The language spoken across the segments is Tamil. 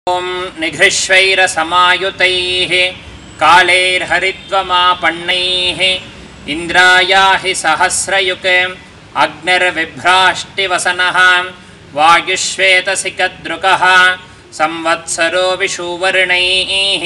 ॐ निघृष्वैरसमायुतैः कालैर्हरित्वमापन्नैः इन्द्राया हि सहस्रयुक् अग्निर्विभ्राष्टिवसनः वायुश्वेतसिकदृकः संवत्सरो विषुवर्णैः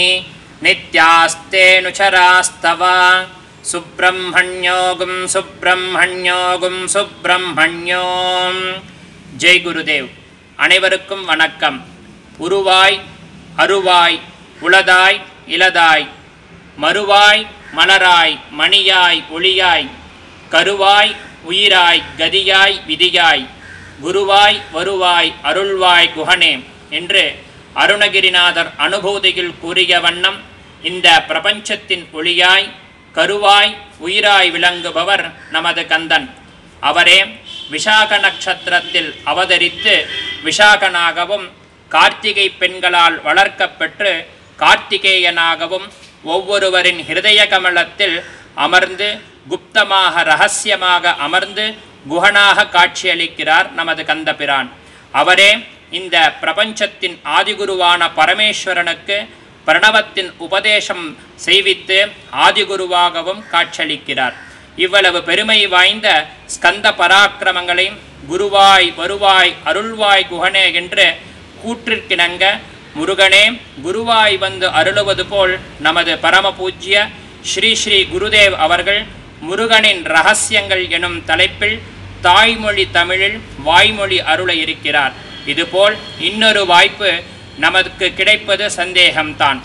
नित्यास्तेऽनुचरास्तव सुब्रह्मण्योगुं सुब्रह्मण्योगुं சுப்பிரமணியோம் ஜெய் குருதேவ் அனைவருக்கும் வணக்கம் உருவாய் அருவாய் உளதாய் இலதாய் மறுவாய் மலராய் மணியாய் ஒளியாய் கருவாய் உயிராய் கதியாய் விதியாய் குருவாய் வருவாய் அருள்வாய் குஹனே என்று அருணகிரிநாதர் அனுபூதியில் கூறிய வண்ணம் இந்த பிரபஞ்சத்தின் ஒளியாய் கருவாய் உயிராய் விளங்குபவர் நமது கந்தன் அவரே விஷாக நட்சத்திரத்தில் அவதரித்து விஷாகனாகவும் கார்த்திகை பெண்களால் வளர்க்கப்பெற்று கார்த்திகேயனாகவும் ஒவ்வொருவரின் ஹிருதய கமலத்தில் அமர்ந்து குப்தமாக ரகசியமாக அமர்ந்து குஹனாக காட்சியளிக்கிறார் நமது கந்தபிரான் அவரே இந்த பிரபஞ்சத்தின் ஆதிகுருவான பரமேஸ்வரனுக்கு பிரணவத்தின் உபதேசம் செய்வித்து ஆதிகுருவாகவும் காட்சியளிக்கிறார் இவ்வளவு பெருமை வாய்ந்த ஸ்கந்த பராக்கிரமங்களை குருவாய் வருவாய் அருள்வாய் குகனே என்று கூற்றிற்கிணங்க முருகனே குருவாய் வந்து அருளுவது போல் நமது பரம பூஜ்ய ஸ்ரீ ஸ்ரீ குருதேவ் அவர்கள் முருகனின் ரகசியங்கள் எனும் தலைப்பில் தாய்மொழி தமிழில் வாய்மொழி அருள இருக்கிறார் இதுபோல் இன்னொரு வாய்ப்பு நமக்கு கிடைப்பது சந்தேகம்தான்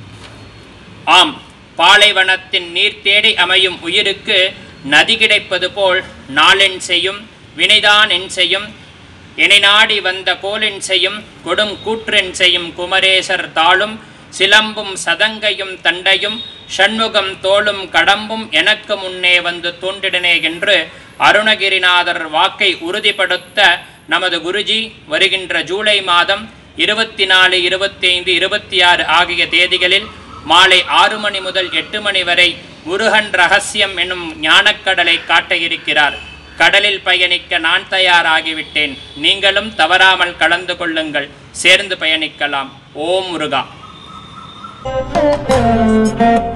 ஆம் பாலைவனத்தின் நீர் தேடி அமையும் உயிருக்கு நதி கிடைப்பது போல் நாளென் செய்யும் வினைதான் என் செய்யும் இணை நாடி வந்த கோலென் செய்யும் கொடும் கூற்றென் செய்யும் குமரேசர் தாளும் சிலம்பும் சதங்கையும் தண்டையும் ஷண்முகம் தோளும் கடம்பும் எனக்கு முன்னே வந்து தோன்றிடனே என்று அருணகிரிநாதர் வாக்கை உறுதிப்படுத்த நமது குருஜி வருகின்ற ஜூலை மாதம் இருபத்தி நாலு இருபத்தி ஐந்து இருபத்தி ஆறு ஆகிய தேதிகளில் மாலை ஆறு மணி முதல் எட்டு மணி வரை முருகன் ரகசியம் என்னும் ஞானக்கடலை காட்ட இருக்கிறார் கடலில் பயணிக்க நான் தயாராகிவிட்டேன் நீங்களும் தவறாமல் கலந்து கொள்ளுங்கள் சேர்ந்து பயணிக்கலாம் ஓம் முருகா Thank you.